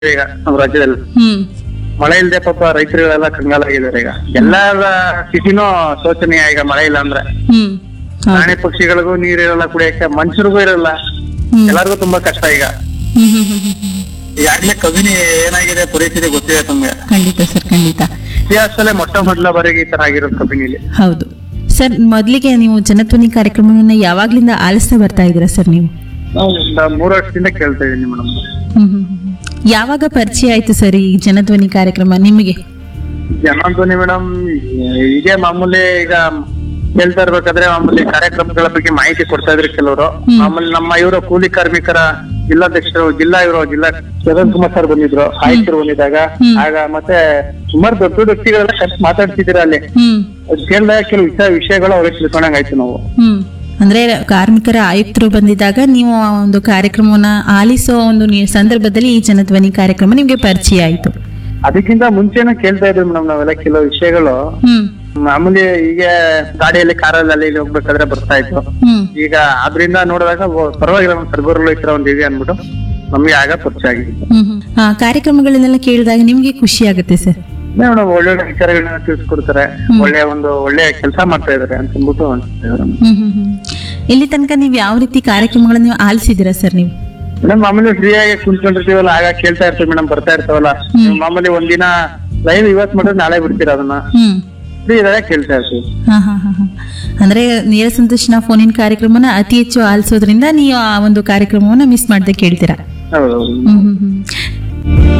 ಈಗ ನಮ್ಮ ರಾಜ್ಯದಲ್ಲಿ ಹ್ಮ್ ಮಳೆ ಇಲ್ಲದೆ ಪಾಪ ರೈತರುಗಳೆಲ್ಲ ಕಂಗಾಲಾಗಿದ್ದಾರೆ ಈಗ ಎಲ್ಲರ ಸ್ಥಿತಿನೂ ಶೋಚನೀಯ ಈಗ ಮಳೆ ಇಲ್ಲ ಅಂದ್ರೆ ಹ್ಮ್ ಹೌದು. ಪ್ರಾಣಿ ಪಕ್ಷಿಗಳಿಗೂ ನೀರಿರಲ್ಲ ಕುಡಿಯಕ್ಕೆ ಮನುಷ್ಯರಿಗೂ ಇರಲ್ಲ ಹ್ಮ್. ಎಲ್ಲರಿಗೂ ತುಂಬಾ ಕಷ್ಟ ಈಗ ಹ್ಮ್ ಹ್ಮ್ ಹ್ಮ್ ಹ್ಮ್ ಹ್ಮ್. ಈಗಾಗ್ಲೇ ಕಬಿನಿ ಏನಾಗಿದೆ ಪರಿಸ್ಥಿತಿ ಗೊತ್ತಿದೆ ತಮ್ಗೆ ಖಂಡಿತ ಸರ್ ಖಂಡಿತ ಇತಿಹಾಸದಲ್ಲೇ ಮೊಟ್ಟ ಮೊದಲ ಬಾರಿಗೆ ಈ ತರ ಆಗಿರೋದು ಕಬಿನಿಲಿ ಹೌದು ಸರ್ ಮೊದಲಿಗೆ ನೀವು ಜನಧ್ವನಿ ಕಾರ್ಯಕ್ರಮವನ್ನ ಯಾವಾಗ್ಲಿಂದ ಆಲಿಸ್ತಾ ಬರ್ತಾ ಇದ್ದೀರಾ ಸರ್ ನೀವು ನಾವು ಒಂದು ಮೂರು ವರ್ಷದಿಂದ ಕೇಳ್ತಾ ಇದೀನಿ ಮೇಡಮ್ ಹ್ಮ್ ಹ್ಮ್ ಹ್ಮ್. ಯಾವಾಗ ಪರಿಚಯ ಆಯ್ತು ಸರ್ ಈ ಜನಧ್ವನಿ ಕಾರ್ಯಕ್ರಮ ನಿಮಗೆ ಜನಾರ್ದನಿ ಮೇಡಮ್ ಹೀಗೆ ಮಾಮೂಲಿ ಈಗ ಕೇಳ್ತಾ ಇರ್ಬೇಕಾದ್ರೆ ಮಾಮೂಲಿ ಕಾರ್ಯಕ್ರಮಗಳ ಬಗ್ಗೆ ಮಾಹಿತಿ ಕೊಡ್ತಾ ಇದ್ರು ಕೆಲವರು ಹ್ಮ್. ಮಾಮೂಲಿ ನಮ್ಮ ಇವರು ಕೂಲಿ ಕಾರ್ಮಿಕರ ಜಿಲ್ಲಾಧ್ಯಕ್ಷರು ಜಿಲ್ಲಾ ಇವರು ಜಿಲ್ಲಾ ಚರಣ್ ಕುಮಾರ್ ಸರ್ ಬಂದಿದ್ರು ಆಯುಕ್ತರು ಬಂದಿದ್ದಾಗ ಹ್ಮ್. ಆಗ ಮತ್ತೆ ಸುಮಾರು ದೊಡ್ಡ ದೊಡ್ಡ ವ್ಯಕ್ತಿಗಳೆಲ್ಲ ಕರೆಸಿ ಮಾತಾಡ್ತಿದ್ದೀರ ಅಲ್ಲಿ ಹ್ಮ್ ಅದ್ ಕೇಳಿದಾಗ ಕೆಲವು ವಿಷಯ ವಿಷಯಗಳು ಅವ್ರಿಗೆ ತಿಳ್ಕೊಂಡಂಗ್ ಆಯ್ತು ನಾವು ಹ್ಮ್ ಅಂದ್ರೆ ಕಾರ್ಮಿಕರ ಆಯುಕ್ತರು ಬಂದಿದ್ದಾಗ ನೀವು ಆ ಒಂದು ಕಾರ್ಯಕ್ರಮವನ್ನ ಆಲಿಸೋ ಒಂದು ನಿ- ಸಂದರ್ಭದಲ್ಲಿ ಈ ಜನಧ್ವನಿ ಕಾರ್ಯಕ್ರಮ ನಿಮ್ಗೆ ಪರಿಚಯ ಆಯ್ತು ಅದಕ್ಕಿಂತ ಮುಂಚೆನೂ ಕೇಳ್ತಾ ಇದ್ವಿ ಮೇಡಮ್ ನಾವೆಲ್ಲ ಕೆಲವು ವಿಷಯಗಳು ಹ್ಮ್ ಮಾಮೂಲಿ ಈಗ ಗಾಡಿಯಲ್ಲಿ ಕಾರಲ್ಲಿ ಅಲ್ಲಿ ಇಲ್ಲಿ ಹೋಗ್ಬೇಕಾದ್ರೆ ಬರ್ತಾ ಇತ್ತು ಹ್ಮ್ ಈಗ ಅದ್ರಿಂದ ನೋಡಿದಾಗ ಓ, ಪರವಾಗಿಲ್ಲ ನಮ್ಮ ಸರ್ಗೋರ್ಗಳು ಈ ತರ ಒಂದ್ ಇದೆ ಅನ್ಬಿಟ್ಟು ನಮ್ಗೆ ಆಗ ಪರಿಚಯ ಆಗಿದೆ ಹ್ಮ್ ಹ್ಮ್ ಆ ಕಾರ್ಯಕ್ರಮಗಳನ್ನೆಲ್ಲ ಕೇಳಿದಾಗ ನಿಮ್ಗೆ ಖುಷಿ ಆಗುತ್ತೆ ಸರ್ ಮೇಡಮ್ ಒಳ್ಳೊಳ್ಳೆ ವಿಚಾರಗಳನ್ನ ತಿಳಿಸ್ಕೊಡ್ತಾರೆ ಒಳ್ಳೆ ಒಂದು ಒಳ್ಳೆ ಕೆಲಸ ಮಾಡ್ತಾ ಇದಾರೆ ಅಂತ ಅಂದ್ಬಿಟ್ಟು ಅನ್ಸುತ್ತೆ ಹ್ಮ್ ಹ್ಮ್ ಹ್ಮ್ ಇಲ್ಲಿ ತನಕ ನೀವು ಯಾವ ರೀತಿ ಕಾರ್ಯಕ್ರಮಗಳನ್ನ ನೀವು ಆಲಿಸಿದ್ದೀರಾ ಸರ್ ನೀವು ಮೇಡಮ್ ಮಾಮೂಲಿ ಫ್ರೀ ಆಗಿ ಕುಂತ್ಕೊಂಡಿರ್ತೀವಲ್ಲ ಆಗ ಕೇಳ್ತಾ ಇರ್ತೀವಿ ಮೇಡಮ್ ಬರ್ತಾ ಇರ್ತಾವಲ್ಲ ನೀವು ಮಾಮೂಲಿ ಒಂದಿನ ಲೈವ್ ಇವತ್ ಮಾಡಿದ್ರೆ ನಾಳೆ ಬಿಡ್ತೀರಾ ಅದನ್ನ ಹ್ಮ್ ಫ್ರೀ ಇದಾಗ ಕೇಳ್ತಾ ಇರ್ತೀವಿ ಹಾ ಹಾ ಹಾ ಹಾ ಅಂದ್ರೆ ನೇರ ಸಂದರ್ಶನ ಫೋನಿನ ಕಾರ್ಯಕ್ರಮನ ಅತಿ ಹೆಚ್ಚು ಆಲಿಸೋದ್ರಿಂದ ನೀವು ಆ ಒಂದು ಕಾರ್ಯಕ್ರಮವನ್ನ ಮಿಸ್ ಮಾಡದೆ ಕೇಳ್ತೀರಾ ಹೌದು ಹ್ಮ್ ಹ್ಮ್ ಹ್ಮ್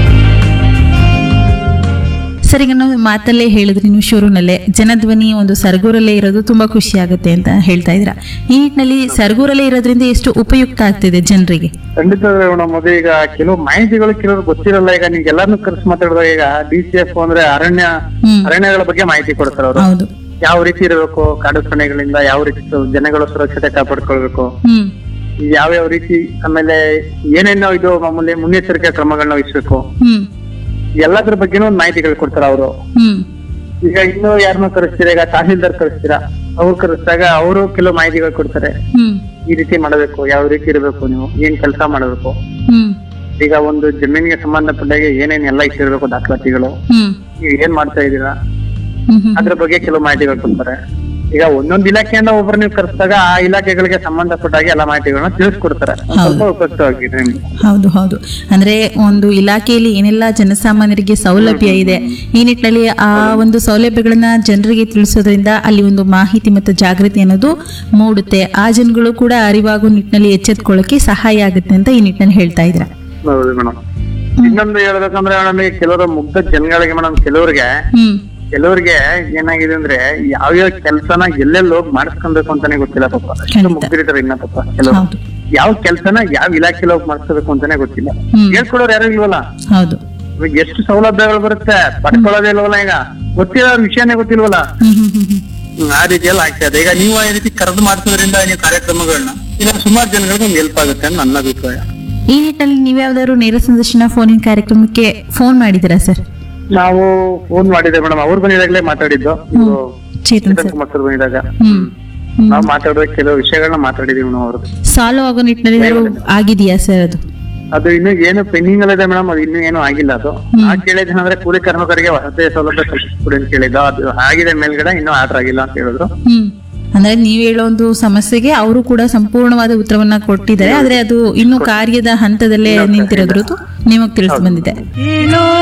ಸರ್ ಈಗ ನಾವು ಮಾತಲ್ಲೇ ಹೇಳಿದ್ರಿ ನೀವು ಶುರುನಲ್ಲೇ ಜನಧ್ವನಿ ಒಂದು ಸರಗೂರಲ್ಲೇ ಇರೋದು ತುಂಬಾ ಖುಷಿ ಆಗುತ್ತೆ ಅಂತ ಹೇಳ್ತಾ ಇದ್ರ ಈ ನಿಟ್ಟಿನಲ್ಲಿ ಸರಗೂರಲ್ಲೇ ಇರೋದ್ರಿಂದ ಎಷ್ಟು ಉಪಯುಕ್ತ ಆಗ್ತಿದೆ ಜನರಿಗೆ ಖಂಡಿತ ಮೇಡಮ್ ಅದು ಈಗ ಕೆಲವು ಮಾಹಿತಿಗಳು ಕೆಲವರು ಗೊತ್ತಿರಲ್ಲ ಈಗ ನೀವು ಎಲ್ಲಾರ್ನು ಕರೆಸಿ ಮಾತಾಡಿದಾಗ ಈಗ ಡಿ ಸಿ ಎಫ್ ಅಂದ್ರೆ ಅರಣ್ಯ ಹ್ಮ್ ಅರಣ್ಯಗಳ ಬಗ್ಗೆ ಮಾಹಿತಿ ಕೊಡ್ತಾರೆ ಅವರು ಹೌದು ಯಾವ ರೀತಿ ಇರಬೇಕು ಕಾಡು ಪ್ರಾಣಿಗಳಿಂದ ಯಾವ ರೀತಿ ಜನಗಳ ಸುರಕ್ಷತೆ ಕಾಪಾಡ್ಕೊಳ್ಬೇಕು ಹ್ಮ್ ಯಾವ ಯಾವ ರೀತಿ ಆಮೇಲೆ ಏನೇನು ಇದು ಮಾಮೂಲಿ ಮುನ್ನೆಚ್ಚರಿಕೆ ಕ್ರಮಗಳನ್ನ ವಹಿಸ್ಬೇಕು ಹ್ಮ್ ಎಲ್ಲದ್ರ ಬಗ್ಗೆನೂ ಒಂದು ಮಾಹಿತಿಗಳು ಕೊಡ್ತಾರೆ ಅವರು ಹ್ಮ್ ಈಗ ಇನ್ನು ಯಾರನ್ನ ಕರೆಸ್ತೀರಾ ಈಗ ತಹಸೀಲ್ದಾರ್ ಕರೆಸ್ತೀರಾ ಅವ್ರು ಕರೆಸಿದಾಗ ಅವರು ಕೆಲವು ಮಾಹಿತಿಗಳು ಕೊಡ್ತಾರೆ ಹ್ಮ್ ಈ ರೀತಿ ಮಾಡಬೇಕು ಯಾವ ರೀತಿ ಇರಬೇಕು ನೀವು ಏನ್ ಕೆಲಸ ಮಾಡಬೇಕು ಹ್ಮ್ ಈಗ ಒಂದು ಜಮೀನಿಗೆ ಸಂಬಂಧಪಟ್ಟಾಗೆ ಏನೇನ್ ಎಲ್ಲ ಇಟ್ಟಿರ್ಬೇಕು ದಾಖಲಾತಿಗಳು ಹ್ಮ್ ಈಗ ಏನ್ ಮಾಡ್ತಾ ಇದೀರಾ ಹ್ಮ್ ಹ್ಮ್ ಅದ್ರ ಬಗ್ಗೆ ಕೆಲವು ಮಾಹಿತಿಗಳು ಕೊಡ್ತಾರೆ ಈಗ ಒಂದೊಂದು ಇಲಾಖೆಯಿಂದ ಒಬ್ರು ನೀವು ಕರೆಸಿದಾಗ ಆ ಇಲಾಖೆಗಳಿಗೆ ಸಂಬಂಧಪಟ್ಟಾಗೆ ಎಲ್ಲ ಮಾಹಿತಿಗಳನ್ನ ತಿಳಿಸ್ಕೊಡ್ತಾರೆ ಒಂದ್ ಸ್ವಲ್ಪ ಉಪಯುಕ್ತವಾಗಿದೆ ನಿಮ್ಗೆ ಹೌದು ಹೌದು ಅಂದ್ರೆ ಒಂದು ಇಲಾಖೆಯಲ್ಲಿ ಏನೆಲ್ಲ ಜನಸಾಮಾನ್ಯರಿಗೆ ಸೌಲಭ್ಯ ಇದೆ ಈ ನಿಟ್ಟಿನಲ್ಲಿ ಆ ಒಂದು ಸೌಲಭ್ಯಗಳನ್ನ ಜನರಿಗೆ ತಿಳಿಸೋದ್ರಿಂದ ಅಲ್ಲಿ ಒಂದು ಮಾಹಿತಿ ಮತ್ತು ಜಾಗೃತಿ ಅನ್ನೋದು ಮೂಡುತ್ತೆ ಆ ಜನಗಳು ಕೂಡ ಅರಿವಾಗೋ ನಿಟ್ಟಿನಲ್ಲಿ ಎಚ್ಚೆತ್ಕೊಳ್ಳೋಕೆ ಸಹಾಯ ಆಗುತ್ತೆ ಅಂತ ಈ ನಿಟ್ಟಿನಲ್ಲಿ ಹೇಳ್ತಾ ಇದ್ರ ಹೌದು ಮೇಡಮ್ ಇನ್ನೊಂದು ಹೇಳ್ಬೇಕಂದ್ರೆ ಮೇಡಮ್ ಈಗ ಕೆಲವರು ಮುಗ್ಧ ಜನಗಳಿಗೆ ಮೇಡಮ್ ಕೆಲವ್ರಿಗೆ ಹ್ಮ್ ಕೆಲವ್ರಿಗೆ ಏನಾಗಿದೆ ಅಂದ್ರೆ ಯಾವ್ಯಾವ ಕೆಲ್ಸನ ಎಲ್ಲೆಲ್ಲಿ ಹೋಗಿ ಮಾಡಿಸ್ಕೊಬೇಕು ಅಂತಾನೆ ಗೊತ್ತಿಲ್ಲ ಪಾಪ ಅಷ್ಟು ಖಂಡಿತ. ಮುಗ್ದಿರ್ತಾರೆ ಇನ್ನ ಪಾಪ ಕೆಲವರು ಹೌದು ಯಾವ ಕೆಲ್ಸನ ಯಾವ ಇಲಾಖೆಲಿ ಹೋಗಿ ಮಾಡಿಸ್ಕೋಬೇಕು ಅಂತಾನೆ ಗೊತ್ತಿಲ್ಲ ಹ್ಮ್ ಹೇಳ್ಕೊಡೋರು ಯಾರು ಇಲ್ವಲ್ಲ ಹೌದು ಇವಾಗ ಎಷ್ಟು ಸೌಲಭ್ಯಗಳು ಬರುತ್ತೆ ಪಡ್ಕೊಳ್ಳೋದೇ ಇಲ್ವಲ್ಲ ಈಗ ಗೊತ್ತಿರೋ ವಿಷಯನೇ ಗೊತ್ತಿಲ್ವಲ್ಲ ಹ್ಮ್ ಹ್ಮ್ ಹ್ಮ್ ಹ್ಮ್ ಹ್ಮ್, ಆ ರೀತಿಯಲ್ಲಿ ಆಗ್ತಾ ಇದೆ ಈಗ ನೀವು ಈ ರೀತಿ ಕರೆದು ಮಾಡಿಸೋದ್ರಿಂದ ನೀವು ಕಾರ್ಯಕ್ರಮಗಳನ್ನ ಈಗ ಸುಮಾರು ಜನಗಳಿಗೆ ಒಂದು ಹೆಲ್ಪ್ ಆಗುತ್ತೆ ಅಂತ ನನ್ನ ಅಭಿಪ್ರಾಯ ಈ ನಿಟ್ಟಿನಲ್ಲಿ ನೀವ್ಯಾವ್ದಾದ್ರು ನೇರ ಸಂದರ್ಶನ ಫೋನಿನ ಕಾರ್ಯಕ್ರಮಕ್ಕೆ ಫೋನ್ ಮಾಡಿದ್ದೀರಾ ಸರ್ ನಾವು ಫೋನ್ ಮಾಡಿದ್ದೆ ಮೇಡಮ್ ಅವ್ರು ಬಂದಿದಾಗಲೇ ಮಾತಾಡಿದ್ದು ಇವ್ರು ಚೇತನ್ ಚೇತನ್ ಸರ್ ಕುಮಾರ್ ಸರ್ ಬಂದಿದಾಗ ಹ್ಮ್ ಹ್ಮ್ ನಾವು ಮಾತಾಡುವ ಕೆಲವು ವಿಷಯಗಳನ್ನ ಮಾತಾಡಿದೀವಿ ನಾವು ಅವ್ರದ್ದು ಸಾಲ್ವ್ ಆಗೋ ನಿಟ್ಟಿನಲ್ಲಿ ಏನಾದ್ರು ಆಗಿದೆಯಾ ಸರ್ ಅದು ಅದು ಇನ್ನು ಏನು ಪೆಂಡಿಂಗ್ ಅಲ್ಲಿದೆ ಮೇಡಮ್ ಅದು ಇನ್ನೂ ಏನು ಆಗಿಲ್ಲ ಅದು ನಾ ಕೇಳಿದ್ದೇನಂದ್ರೆ ಕೂಲಿ ಕಾರ್ಮಿಕರಿಗೆ ವಸತಿ ಸೌಲಭ್ಯ ಕಲ್ಪಿಸ್ಕೊಡಿ ಅಂತ ಕೇಳಿದ್ದ ಅದು ಆಗಿದೆ ಮೇಲ್ಗಡೆ ಇನ್ನೂ ಆರ್ಡರ್ ಆಗಿಲ್ಲ ಅಂತ ಹೇಳಿದ್ರು ಹ್ಮ್ ಅಂದ್ರೆ ನೀವ್ ಹೇಳೋ ಒಂದು ಸಮಸ್ಯೆಗೆ ಅವರು ಕೂಡ ಸಂಪೂರ್ಣವಾದ ಉತ್ತರವನ್ನ ಕೊಟ್ಟಿದ್ದಾರೆ ಆದ್ರೆ ಅದು ಇನ್ನು ಕಾರ್ಯದ ಹಂತದಲ್ಲೇ ನಿಂತಿರೋದ್ರದ್ದು ನಿಮಗ್ ತಿಳಿದು ಬಂದಿದೆ